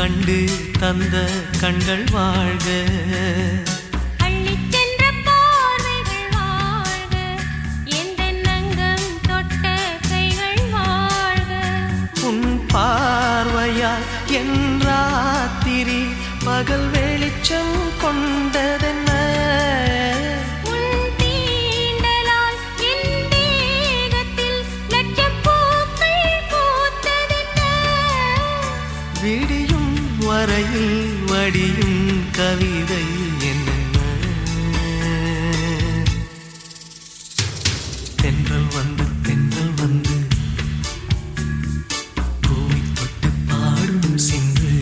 கண்டு தந்த கண்கள் வாழ்க அள்ளிச் சென்ற பார்வைகள் வாழ்க எந்தன் அங்கம் தொட்ட கைகள் வாழ்க உன் பார்வையால் என் ராத்திரி பகல் வெளிச்சம் கொண்டதென்ன உன் தீண்டலால் என் தேகத்தில் லட்சப் பூக்கள் பூத்ததென்ன விடியும் வரையில் வடியும் கவிதை என்னென்ன தென்றல் வந்து தென்றல் வந்து பூவை தொட்டு பாடும் சிந்து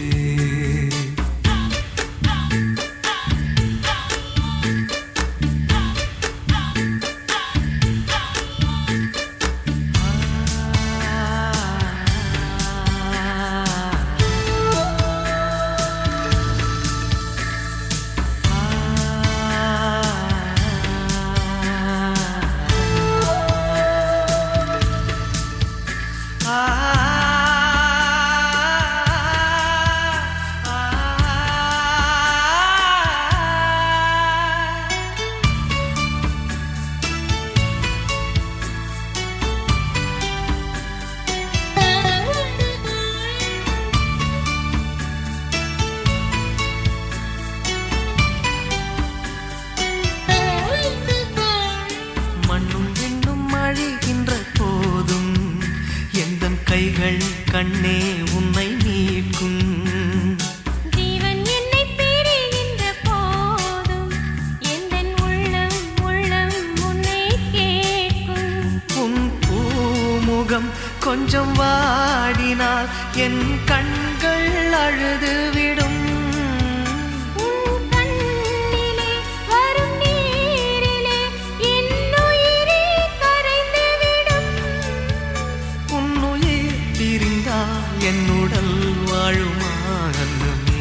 மண்ணும் விண்ணும் அழிகின்ற போதும் எந்தன் கைகள் கண்ணே உன்னை மீட்கும் ஜீவன் என்னை பிரிகின்ற போதும் எந்தன் உள்ளம் உள்ளம் உன்னை கேட்கும் உன் பூமுகம் கொஞ்சம் வாடினால் என் கண்கள் அழுதுவிடும் உன் கண்ணிலே வரும் நீரிலே என் உயிரே கரைந்துவிடும் உன்னுயிர் பிரிந்தால் என் உடல் வாழுமா அன்னமே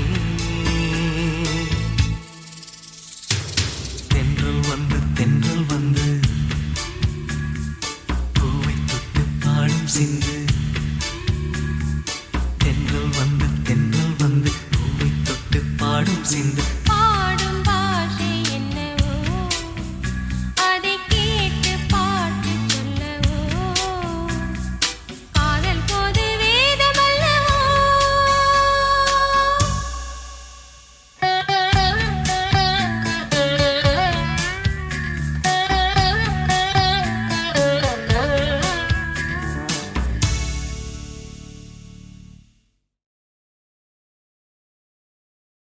தென்றல் வந்து தென்றல் வந்து பூவை தொட்டு பாடும் சிந்து தென்றல் வந்து தென்றல் வந்து பூவை தொட்டு பாடும் சிந்து